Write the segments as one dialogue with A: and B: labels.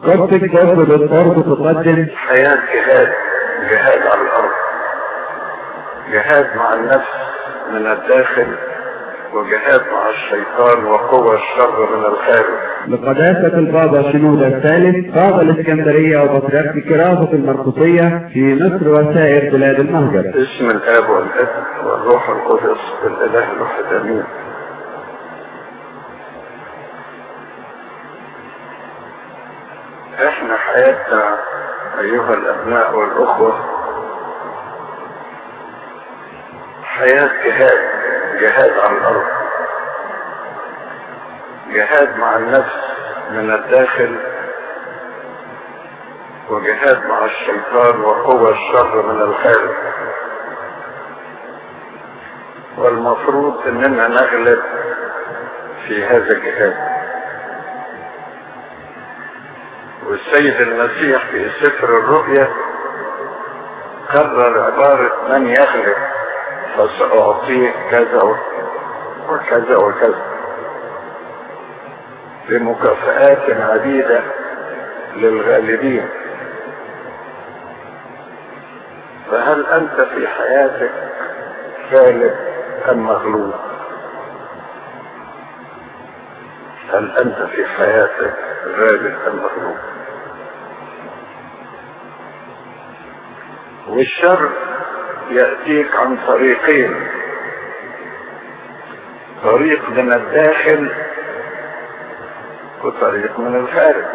A: قصة جسد الأرض تقدم
B: حياة جهاد جهاد على الأرض جهاد مع النفس من الداخل وجهاد مع الشيطان وقوى الشر من الخارج
A: لقداسة البابا شنودة الثالث بابا الإسكندرية وبطريرك كرافة المرقسية في مصر وسائر بلاد المهجر
B: اسم الاب والابن والروح القدس الاله الواحد امين احنا حياتنا ايها الابناء والاخوة حياة جهاد جهاد على الارض جهاد مع النفس من الداخل وجهاد مع الشيطان وقوى الشر من الخارج والمفروض اننا نغلب في هذا الجهاد والسيد المسيح في سفر الرؤيا كرر عبارة من يغلب فسأعطيه كذا وكذا وكذا بمكافآت عديدة للغالبين فهل أنت في حياتك غالب أم مغلوب هل أنت في حياتك غالب أم مغلوب والشر يأتيك عن طريقين طريق من الداخل وطريق من الخارج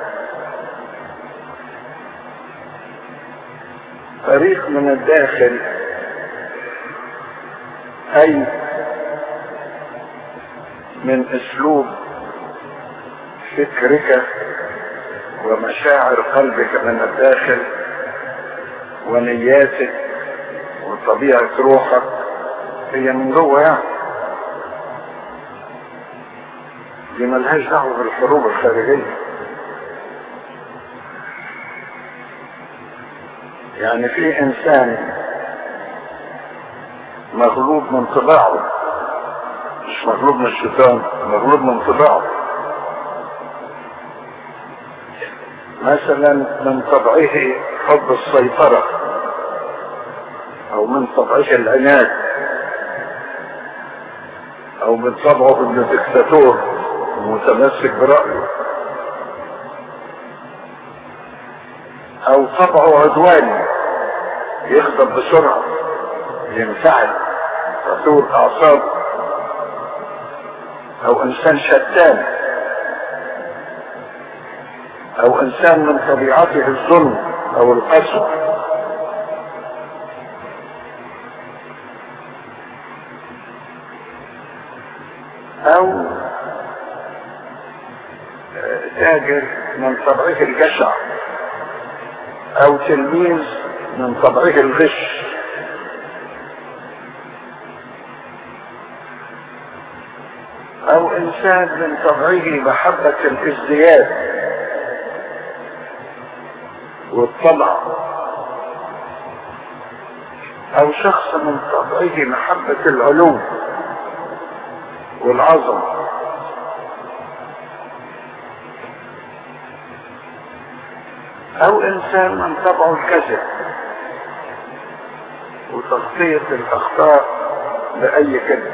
B: طريق من الداخل اي من اسلوب فكرك ومشاعر قلبك من الداخل ونياتك وطبيعة روحك هي من جوه يعني دي ملهاش دعوة بالحروب الخارجية يعني في انسان مغلوب من طباعه مش مغلوب من الشيطان مغلوب من طباعه مثلا من طبعه حب السيطرة او من طبعه العناد او من طبعه انه دكتاتور متمسك برأيه او طبعه عدواني يغضب بسرعة ينفعل تثور اعصابه او انسان شتان او انسان من طبيعته الظلم او القسوة او تاجر من طبعه الجشع او تلميذ من طبعه الغش او انسان من طبعه محبة الازدياد والطمع او شخص من طبعه محبة العلو والعظمه او انسان من طبعه الكذب وتغطية الاخطاء باي كذب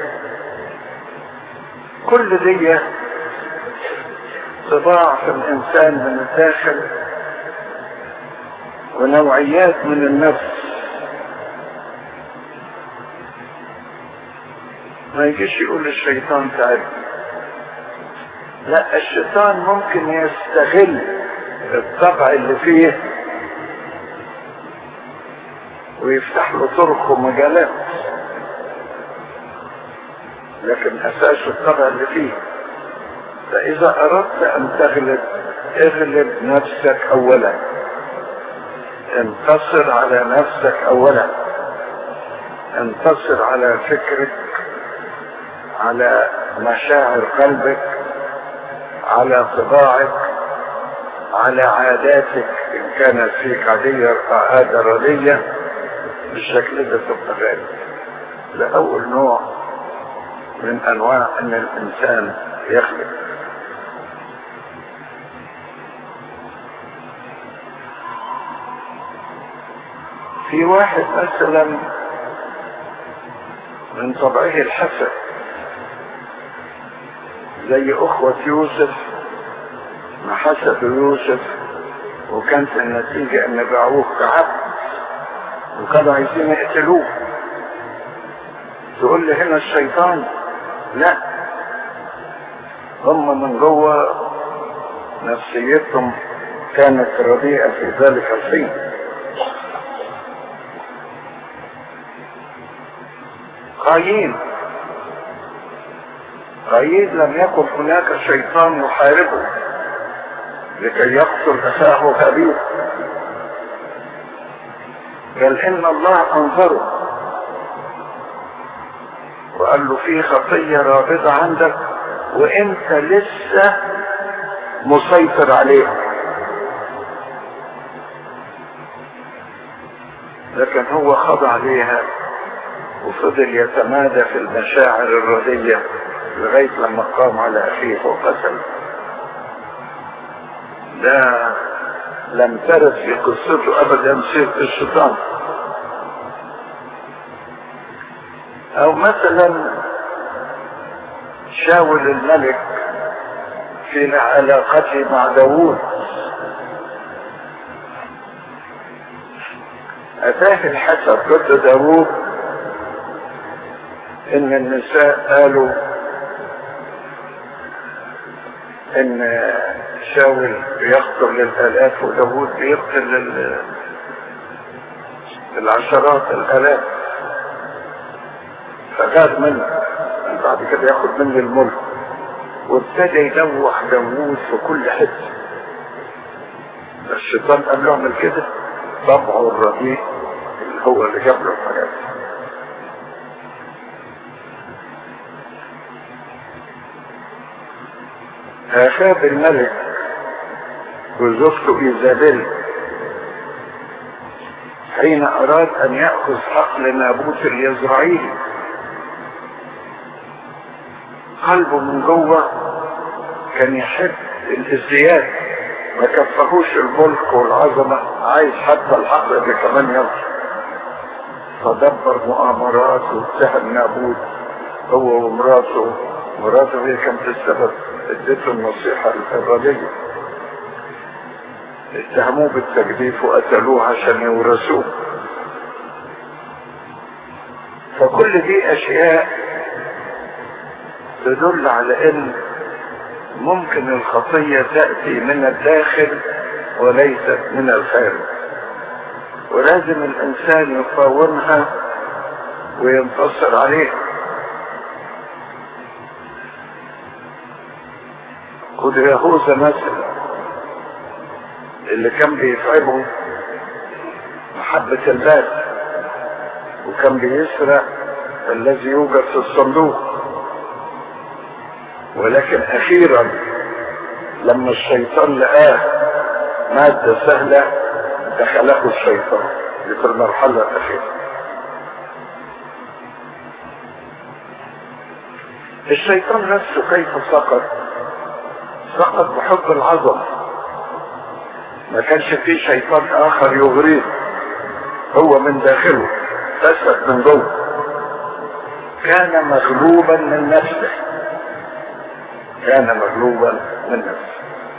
B: كل دي طباع في الانسان من الداخل ونوعيات من النفس ما يجيش يقول الشيطان تعب لا الشيطان ممكن يستغل الطبع اللي فيه ويفتح له طرق ومجالات لكن اساس الطبع اللي فيه فاذا اردت ان تغلب اغلب نفسك اولا انتصر على نفسك اولا انتصر على فكرك على مشاعر قلبك على طباعك على عاداتك ان كانت فيك عادية عادة ردية بالشكل ده تبقى غالب ده اول نوع من انواع ان الانسان يخلق في واحد مثلا من طبعه الحسد زي اخوة يوسف ما حسدوا يوسف وكانت النتيجة ان باعوه كعبد وكانوا عايزين يقتلوه تقول لي هنا الشيطان لا هم من جوه نفسيتهم كانت رديئة في ذلك الحين قايين قايين لم يكن هناك شيطان يحاربه لكي يقتل اخاه هابيل بل ان الله انظره وقال له في خطية رابضة عندك وانت لسه مسيطر عليها لكن هو خضع ليها وفضل يتمادى في المشاعر الردية لغاية لما قام على أخيه وقتله ده لم ترد في قصته أبدا سيرة الشيطان أو مثلا شاول الملك في علاقته مع داوود أتاه الحسد ضد داوود إن النساء قالوا إن شاول بيقتل الآلاف وداوود بيقتل العشرات الآلاف فخاف منه بعد كده ياخد مني الملك وابتدى يدوح داوود في كل حته الشيطان قال لهم كده طبعه الرديء اللي هو اللي جاب له الحاجات آخاب الملك وزوجته إيزابيل حين أراد أن يأخذ حقل نابوت اليزرعيلي قلبه من جوه كان يحب الازدياد ما كفهوش الملك والعظمة عايز حتى الحق اللي كمان يرجع فدبر مؤامرات واتهم نابوت هو ومراته مراته هي كانت السبب اديته النصيحة الإرادية اتهموه بالتجديف وقتلوه عشان يورثوه فكل دي اشياء تدل على ان ممكن الخطية تأتي من الداخل وليست من الخارج ولازم الانسان يقاومها وينتصر عليها خد يهوذا مثلا اللي كان بيتعبه محبة الباب وكان بيسرق الذي يوجد في الصندوق ولكن اخيرا لما الشيطان لقاه مادة سهلة دخله الشيطان دي في المرحلة الأخيرة الشيطان نفسه كيف سقط سقط بحب العظمة ما كانش فيه شيطان آخر يغريه هو من داخله فسد من جوه كان مغلوبا من نفسه كان مغلوبا من نفسه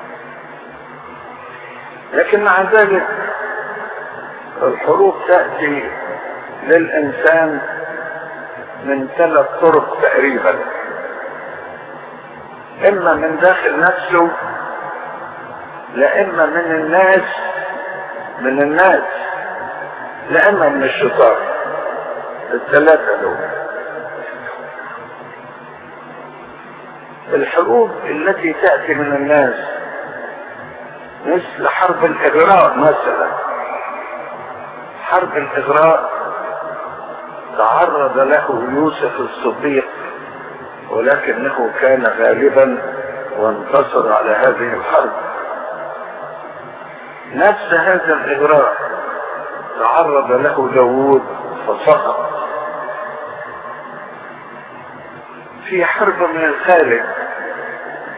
B: لكن مع ذلك الحروب تأتي للإنسان من ثلاث طرق تقريبا إما من داخل نفسه لإما من الناس من الناس لإما من الشيطان الثلاثة دول الحروب التي تأتي من الناس مثل حرب الإغراء مثلا حرب الإغراء تعرض له يوسف الصديق ولكنه كان غالبا وانتصر على هذه الحرب نفس هذا الإغراء تعرض له داوود فسقط في حرب من الخارج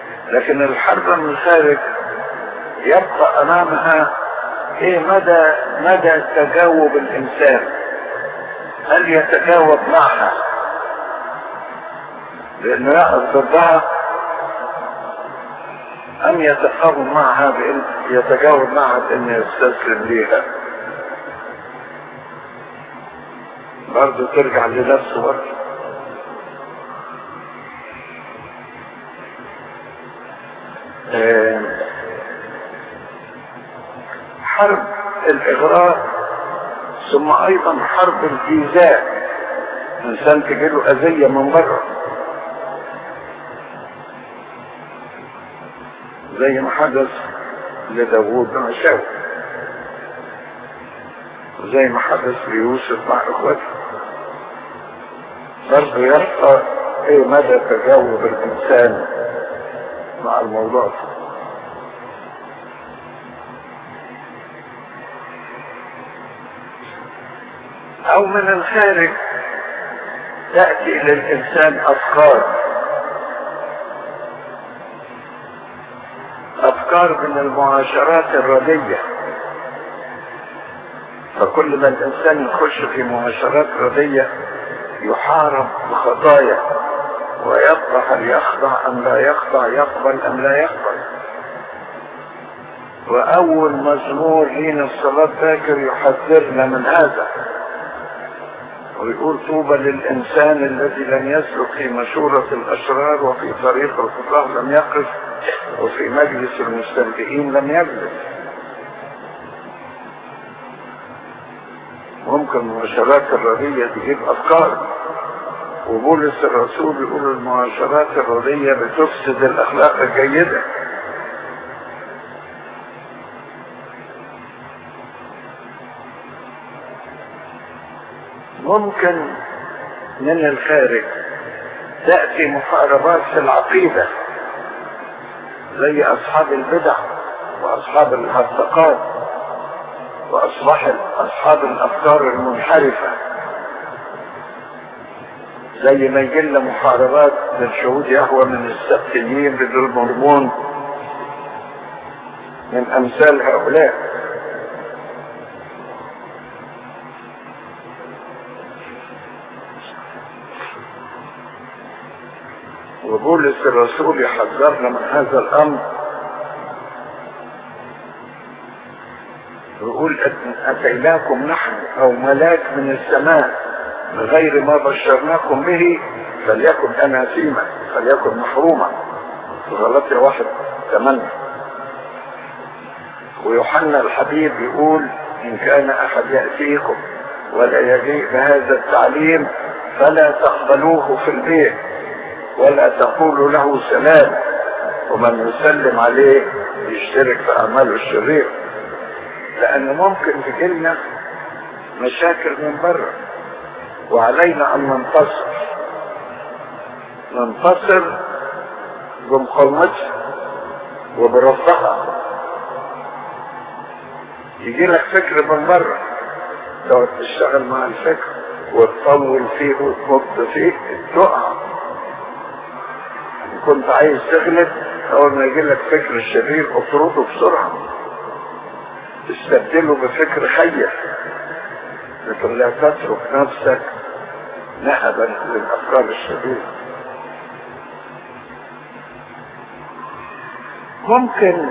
B: لكن الحرب من الخارج يبقى امامها ايه مدى مدى تجاوب الإنسان هل يتجاوب معها لأنه يقف ضدها أم يتقاوم معها بأن يتجاوب معها بأن يستسلم ليها برضه ترجع لنفسه برضه حرب الإغراء ثم أيضا حرب الإيذاء إنسان تجيله أذية من بره زي ما حدث لداوود مع شاول زي ما حدث ليوسف مع اخوته برضه يبقى ايه مدى تجاوب الانسان مع الموضوع ده او من الخارج تأتي للانسان افكار افكار من المعاشرات الردية فكل ما الانسان يخش في معاشرات ردية يحارب بخطايا ويبقى هل يخضع ام لا يخضع يقبل ام لا يقبل واول مزمور لينا الصلاة باكر يحذرنا من هذا ويقول طوبى للانسان الذي لم يسلك في مشورة الاشرار وفي طريق الخطاه لم يقف وفي مجلس المستمتعين لم يجلس ممكن المعاشرات الردية تجيب أفكار وبولس الرسول يقول المعاشرات الردية بتفسد الأخلاق الجيدة ممكن من الخارج تأتي محاربات في العقيدة زي أصحاب البدع وأصحاب الهرطقات وأصبح أصحاب الأفكار المنحرفة زي ما يجي لنا محاربات من شهود يهوى من السبتيين بدون المرمون من أمثال هؤلاء وبولس الرسول يحذرنا من هذا الامر يقول اتيناكم نحن او ملاك من السماء بغير ما بشرناكم به فليكن اناسيما فليكن محروما غلطي واحد تمنى ويوحنا الحبيب يقول ان كان احد ياتيكم ولا يجيء بهذا التعليم فلا تقبلوه في البيت ولا تقولوا له سلام ومن يسلم عليه يشترك في اعماله الشريره لان ممكن تجيلنا مشاكل من بره وعلينا ان ننتصر ننتصر بمقاومتها وبرفضها يجي لك فكر من بره تقعد تشتغل مع الفكر وتطول فيه وتمط فيه تقع كنت عايز تغلب اول ما يجي لك فكر الشرير اطرده بسرعه استبدله بفكر خير لكن لا تترك نفسك نهبا للافكار الشريره ممكن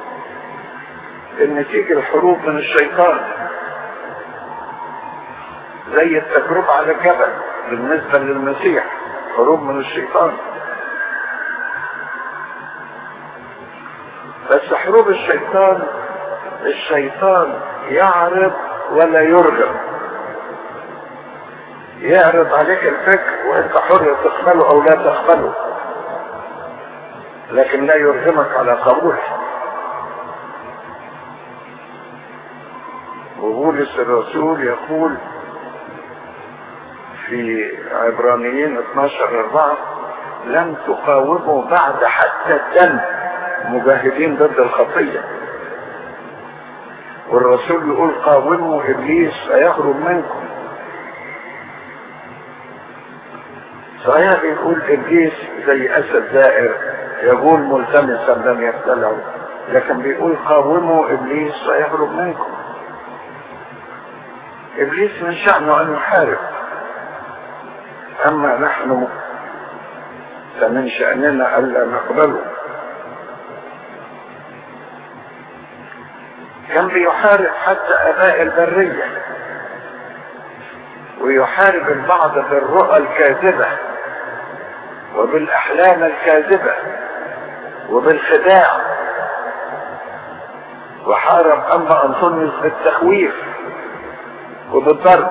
B: ان تيجي الحروب من الشيطان زي التجربة على الجبل بالنسبة للمسيح حروب من الشيطان بس حروب الشيطان الشيطان يعرض ولا يرغب يعرض عليك الفكر وانت حر تقبله او لا تقبله لكن لا يرغمك على قبوله وبولس الرسول يقول في عبرانيين 12 4 لم تقاوموا بعد حتى الدم مجاهدين ضد الخطية والرسول يقول قاوموا ابليس فيهرب منكم صحيح بيقول ابليس زي اسد زائر يقول ملتمسا لم يبتلعوا لكن بيقول قاوموا ابليس فيهرب منكم ابليس من شأنه ان يحارب اما نحن فمن شأننا الا نقبله كان بيحارب حتى اباء البرية ويحارب البعض بالرؤى الكاذبة وبالاحلام الكاذبة وبالخداع وحارب أنبا أنطونيوس بالتخويف وبالضرب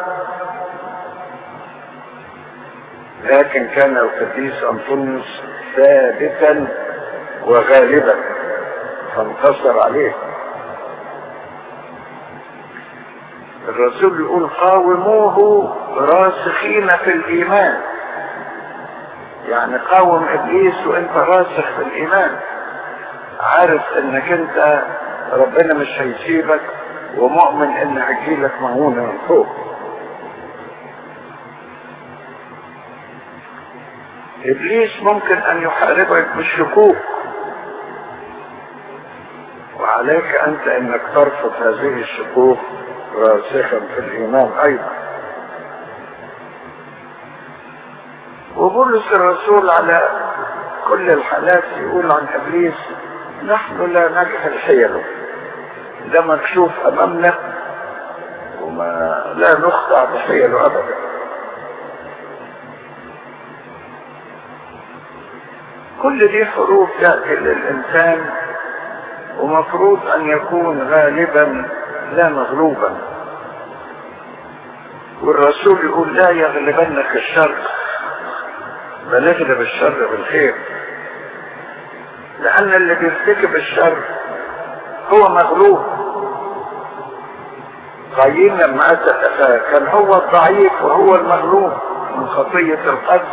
B: لكن كان القديس أنطونيوس ثابتا وغالبا فانتصر عليه الرسول يقول قاوموه راسخين في الإيمان يعني قاوم إبليس وانت راسخ في الإيمان عارف انك انت ربنا مش هيسيبك ومؤمن ان هيجيلك معونة من فوق ابليس ممكن ان يحاربك بالشكوك وعليك انت انك ترفض هذه الشكوك راسخا في الايمان ايضا وبولس الرسول على كل الحالات يقول عن ابليس نحن لا نجهل حيله ده مكشوف امامنا وما لا نخضع بحيله ابدا كل دي حروف تأتي للإنسان ومفروض أن يكون غالبا لا مغلوبا والرسول يقول لا يغلبنك الشر بل اغلب الشر بالخير لأن اللي بيرتكب الشر هو مغلوب قايين لما أتى أخاه كان هو الضعيف وهو المغلوب من خطية القتل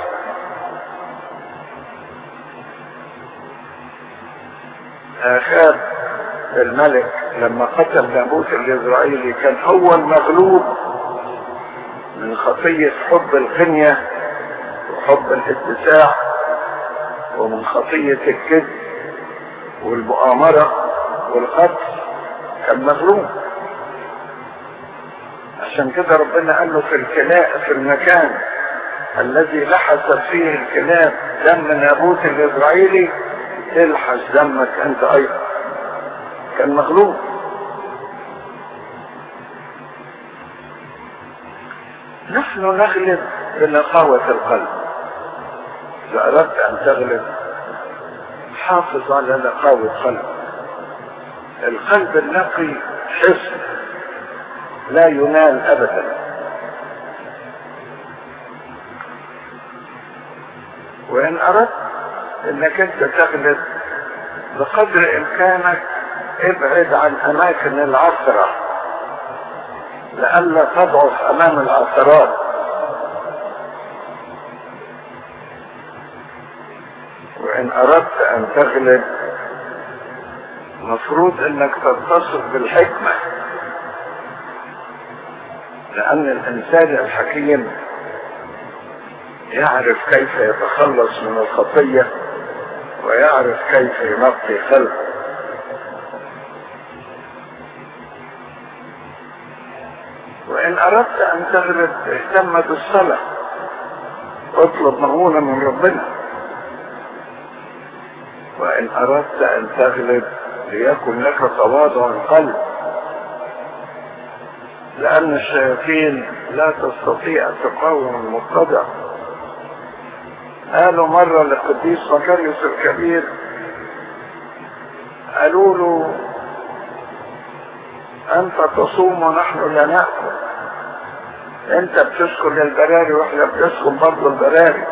B: آخاب الملك لما قتل نابوت الإسرائيلي كان هو المغلوب من خطية حب الغنية وحب الاتساع ومن خطية الكذب والمؤامرة والقتل كان مغلوب عشان كده ربنا قال له في الكلاء في المكان الذي لحست فيه الكلاب دم نابوت الإسرائيلي تلحس دمك انت ايضا كان مغلوب نحن نغلب بنقاوة القلب إذا أردت أن تغلب حافظ على نقاوة قلب القلب النقي حصن لا ينال أبدا وإن أردت انك انت تغلب بقدر امكانك ابعد عن اماكن العثرة لئلا تضعف امام العثرات وان اردت ان تغلب مفروض انك تتصف بالحكمة لان الانسان الحكيم يعرف كيف يتخلص من الخطيه ويعرف كيف ينقي خلقه وإن أردت أن تغلب اهتم بالصلاة اطلب مغونة من ربنا وإن أردت أن تغلب ليكن لك تواضع القلب لأن الشياطين لا تستطيع أن تقاوم المبتدع قالوا مرة للقديس مكاريوس الكبير قالوا له أنت تصوم ونحن لا نأكل أنت بتسكن البراري وإحنا بنسكن برضه البراري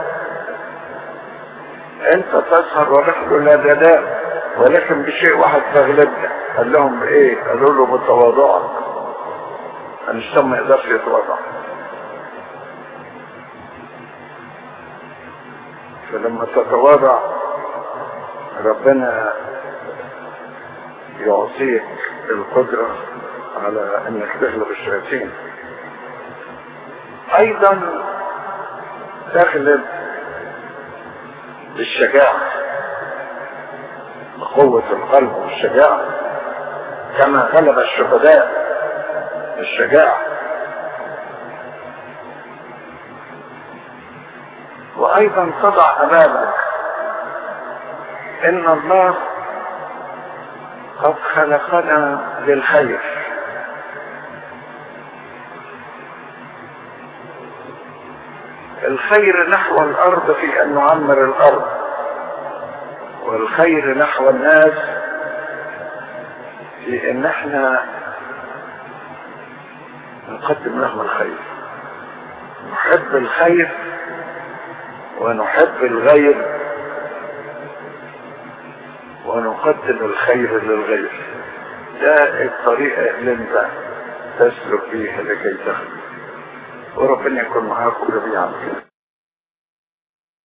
B: أنت تسهر ونحن لا ننام ولكن بشيء واحد تغلبنا قال لهم بإيه؟ قالوا له بتواضعك الإنسان ما يقدرش يتواضع فلما تتواضع ربنا يعطيك القدرة على انك تغلب الشياطين ايضا تغلب بالشجاعة بقوة القلب والشجاعة كما غلب الشهداء بالشجاعة وايضا تضع امامك ان الله قد خلقنا للخير الخير نحو الارض في ان نعمر الارض والخير نحو الناس في ان احنا نقدم لهم الخير نحب الخير ونحب الغير ونقدم الخير للغير ده الطريقة اللي انت تسلك فيها لكي تخدم وربنا يكون معاكم جميعا كده